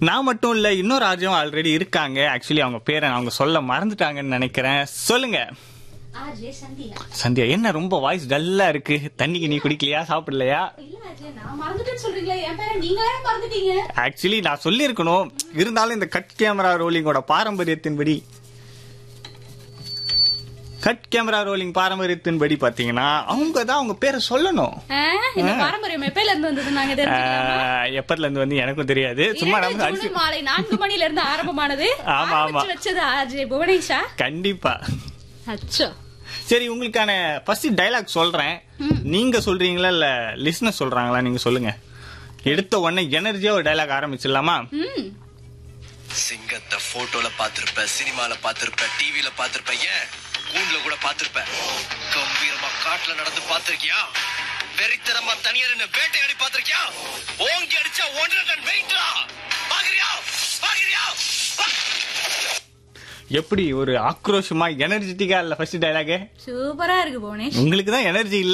நான் மட்டும் இல்ல இன்னொரு ஆர்ஜியும் ஆல்ரெடி இருக்காங்க ஆக்சுவலி அவங்க பேரை அவங்க சொல்ல மறந்துட்டாங்கன்னு நினைக்கிறேன் சொல்லுங்க ஆஜே சந்தியா சந்தியா என்ன ரொம்ப வாய்ஸ் டல்லா இருக்கு தண்ணிக்கு நீ குடிக்கலையா சாப்பிடலையா இல்ல அஜே நான் மறந்துட்டேன்னு சொல்றீங்களே என் பேரை நீங்களே மறந்துட்டீங்க ஆக்சுவலி நான் சொல்லியிருக்கணும் இருந்தாலும் இந்த கட் கேமரா ரோலிங்கோட பாரம்பரியத்தின்படி கட் கேமரா ரோலிங் பாரம்பரியத்தின்படி பாத்தீங்கன்னா அவங்க தான் அவங்க பேரை சொல்லணும் ஆ, இந்த பாரம்பரியம் எப்பையில இருந்து வந்தது நாங்க தெரிஞ்சுக்கலாமா? ஆஹ், எப்பத்துல இருந்து வந்து எனக்கும் தெரியாது சும்மா இரண்டு நம்ம அடிச்சு ஜூன் மாலை நான்கு மணில இருந்து ஆரம்பமானது ஆமா, ஆமா. ஆரம்பிச்சு வச்சது ஆஜே புவனேஷா கண்டிப்பா அச்சோ சரி உங்களுக்கான ஃபர்ஸ்ட் டைலாக் சொல்றேன் நீங்க சொல்றீங்களா இல்ல லிஸ்னர் சொல்றாங்களா நீங்க சொல்லுங்க எடுத்த உடனே எனர்ஜியா ஒரு டைலாக் ஆரம்பிச்சிடலாமா ம் சிங்கத்தை போட்டோல பாத்திருப்ப சினிமால பாத்திருப்ப டிவில பாத்திருப்ப ஏன் கூண்டுல கூட பாத்திருப்ப கம்பீரமா காட்டுல நடந்து பாத்திருக்கியா வெறித்தனமா தனியா நின்னு வேட்டையாடி பாத்திருக்கியா ஓங்கி அடிச்சா ஒன்றரை டன் வெயிட்டா பாக்குறியா பாக்குறியா பா- எப்படி ஒரு ஆக்ரோஷமா எனர்ஜெட்டிக்கா இல்ல ஃபர்ஸ்ட் டைலாக் சூப்பரா இருக்கு புவனேஷ் உங்களுக்கு தான் எனர்ஜி இல்ல